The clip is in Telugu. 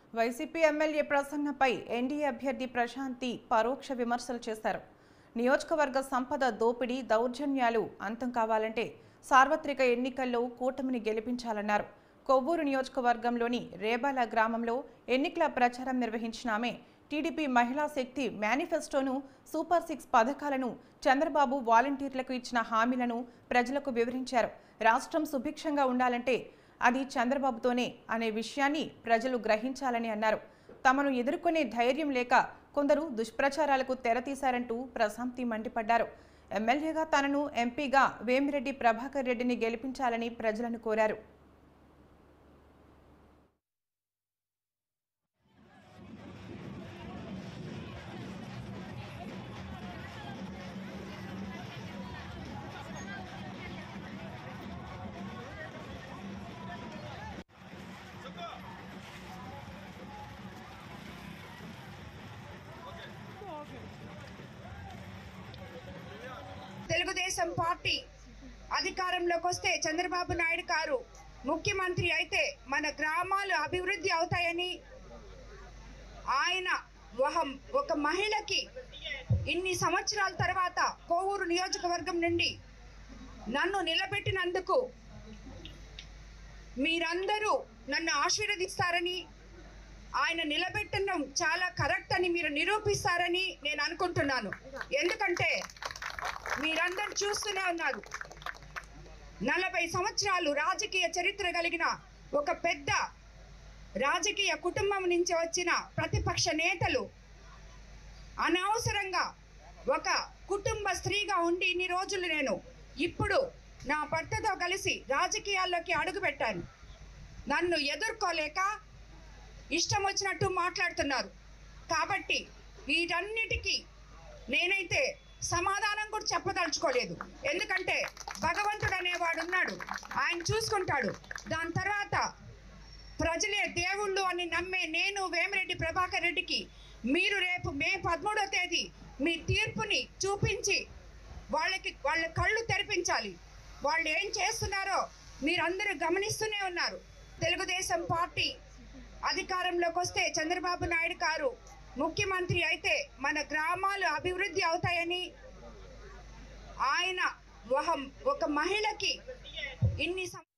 వైసీపీ ఎమ్మెల్యే ప్రసన్నపై ఎన్డీఏ అభ్యర్థి ప్రశాంతి పరోక్ష విమర్శలు చేశారు నియోజకవర్గ సంపద దోపిడీ దౌర్జన్యాలు అంతం కావాలంటే సార్వత్రిక ఎన్నికల్లో కూటమిని గెలిపించాలన్నారు కొవ్వూరు నియోజకవర్గంలోని రేబాల గ్రామంలో ఎన్నికల ప్రచారం నిర్వహించిన ఆమె టీడీపీ మహిళా శక్తి మేనిఫెస్టోను సూపర్ సిక్స్ పథకాలను చంద్రబాబు వాలంటీర్లకు ఇచ్చిన హామీలను ప్రజలకు వివరించారు రాష్ట్రం సుభిక్షంగా ఉండాలంటే అది చంద్రబాబుతోనే అనే విషయాన్ని ప్రజలు గ్రహించాలని అన్నారు తమను ఎదుర్కొనే ధైర్యం లేక కొందరు దుష్ప్రచారాలకు తెరతీశారంటూ ప్రశాంతి మండిపడ్డారు ఎమ్మెల్యేగా తనను ఎంపీగా వేమిరెడ్డి ప్రభాకర్ రెడ్డిని గెలిపించాలని ప్రజలను కోరారు తెలుగుదేశం పార్టీ అధికారంలోకి వస్తే చంద్రబాబు నాయుడు గారు ముఖ్యమంత్రి అయితే మన గ్రామాలు అభివృద్ధి అవుతాయని ఆయన ఒక- ఒక మహిళకి ఇన్ని సంవత్సరాల తర్వాత కోవూరు నియోజకవర్గం నుండి నన్ను నిలబెట్టినందుకు మీరందరూ నన్ను ఆశీర్వదిస్తారని ఆయన నిలబెట్టడం చాలా కరెక్ట్ అని మీరు నిరూపిస్తారని నేను అనుకుంటున్నాను ఎందుకంటే మీరందరూ చూస్తూనే ఉన్నారు నలభై సంవత్సరాలు రాజకీయ చరిత్ర కలిగిన ఒక పెద్ద రాజకీయ కుటుంబం నుంచి వచ్చిన ప్రతిపక్ష నేతలు అనవసరంగా ఒక కుటుంబ స్త్రీగా ఉండి ఇన్ని రోజులు నేను ఇప్పుడు నా భర్తతో కలిసి రాజకీయాల్లోకి అడుగుపెట్టాను నన్ను ఎదుర్కోలేక ఇష్టం వచ్చినట్టు మాట్లాడుతున్నారు కాబట్టి వీటన్నిటికీ నేనైతే సమాధానం కూడా చెప్పదలుచుకోలేదు ఎందుకంటే భగవంతుడు అనేవాడు ఉన్నాడు ఆయన చూసుకుంటాడు దాని తర్వాత ప్రజలే దేవుళ్ళు అని నమ్మే నేను వేమిరెడ్డి ప్రభాకర్ రెడ్డికి మీరు రేపు మే పదమూడో తేదీ మీ తీర్పుని చూపించి వాళ్ళకి వాళ్ళ కళ్ళు తెరిపించాలి వాళ్ళు ఏం చేస్తున్నారో మీరందరూ గమనిస్తూనే ఉన్నారు తెలుగుదేశం పార్టీ అధికారంలోకి వస్తే చంద్రబాబు నాయుడు గారు ముఖ్యమంత్రి అయితే మన గ్రామాలు అభివృద్ధి అవుతాయని ఆయన ఒక- ఒక మహిళకి ఇన్ని సం-